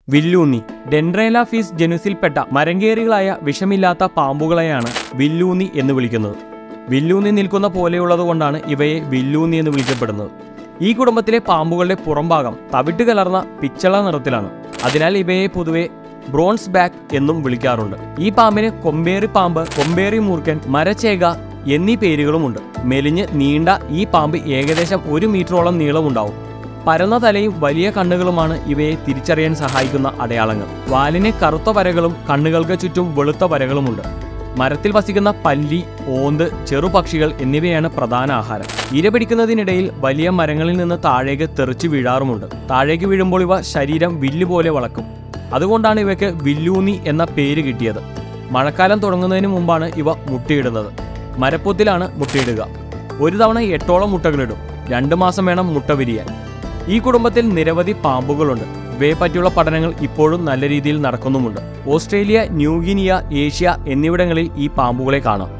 വില്ലൂന്നി ഡെൻഡ്രേല fees ജനുസിൽപ്പെട്ട മരങ്കേറികളായ വിഷമില്ലാത്ത പാമ്പുകളെയാണ് വില്ലൂന്നി എന്ന് വിളിക്കുന്നത് വില്ലൂന്നി നിൽക്കുന്ന പോലെയുള്ളതുകൊണ്ടാണ് ഇവയെ വില്ലൂന്നി എന്ന് വിളിക്കപ്പെടുന്നത് ഈ കുടുംബത്തിലെ പാമ്പുകളുടെ പുറംഭാഗം തവിട്ട് കലർന്ന പിച്ചള നിറത്തിലാണ് അതിനാൽ ഇവയെ പൊതുവെ ബ്രോൺസ് ബാക്ക് എന്നും വിളിക്കാറുണ്ട് ഈ പാമ്പിന് കൊമ്പേറി പാമ്പ് കൊമ്പേറി മൂർക്കൻ മരച്ചേക എന്നീ പേരുകളുമുണ്ട് മെലിഞ്ഞ് നീണ്ട ഈ പാമ്പ് ഏകദേശം ഒരു മീറ്ററോളം നീളമുണ്ടാവും പരന്ന തലയും വലിയ കണ്ണുകളുമാണ് ഇവയെ തിരിച്ചറിയാൻ സഹായിക്കുന്ന അടയാളങ്ങൾ വാലിന് കറുത്ത വരകളും കണ്ണുകൾക്ക് ചുറ്റും വെളുത്ത വരകളുമുണ്ട് മരത്തിൽ വസിക്കുന്ന പല്ലി ഓന്ത് ചെറുപക്ഷികൾ എന്നിവയാണ് പ്രധാന ആഹാരം ഇര പിടിക്കുന്നതിനിടയിൽ വലിയ മരങ്ങളിൽ നിന്ന് താഴേക്ക് തെറിച്ചു വീഴാറുമുണ്ട് താഴേക്ക് വീഴുമ്പോൾ ഇവ ശരീരം വില്ല് പോലെ വളക്കും അതുകൊണ്ടാണ് ഇവയ്ക്ക് വില്ലൂന്നി എന്ന പേര് കിട്ടിയത് മഴക്കാലം തുടങ്ങുന്നതിന് മുമ്പാണ് ഇവ മുട്ടയിടുന്നത് മരപ്പൊത്തിലാണ് മുട്ടയിടുക ഒരു തവണ എട്ടോളം മുട്ടകളിടും രണ്ട് മാസം വേണം മുട്ട വിരിയാൻ ഈ കുടുംബത്തിൽ നിരവധി പാമ്പുകളുണ്ട് ഇവയെ പറ്റിയുള്ള പഠനങ്ങൾ ഇപ്പോഴും നല്ല രീതിയിൽ നടക്കുന്നുമുണ്ട് ഓസ്ട്രേലിയ ന്യൂഗിനിയ ഏഷ്യ എന്നിവിടങ്ങളിൽ ഈ പാമ്പുകളെ കാണാം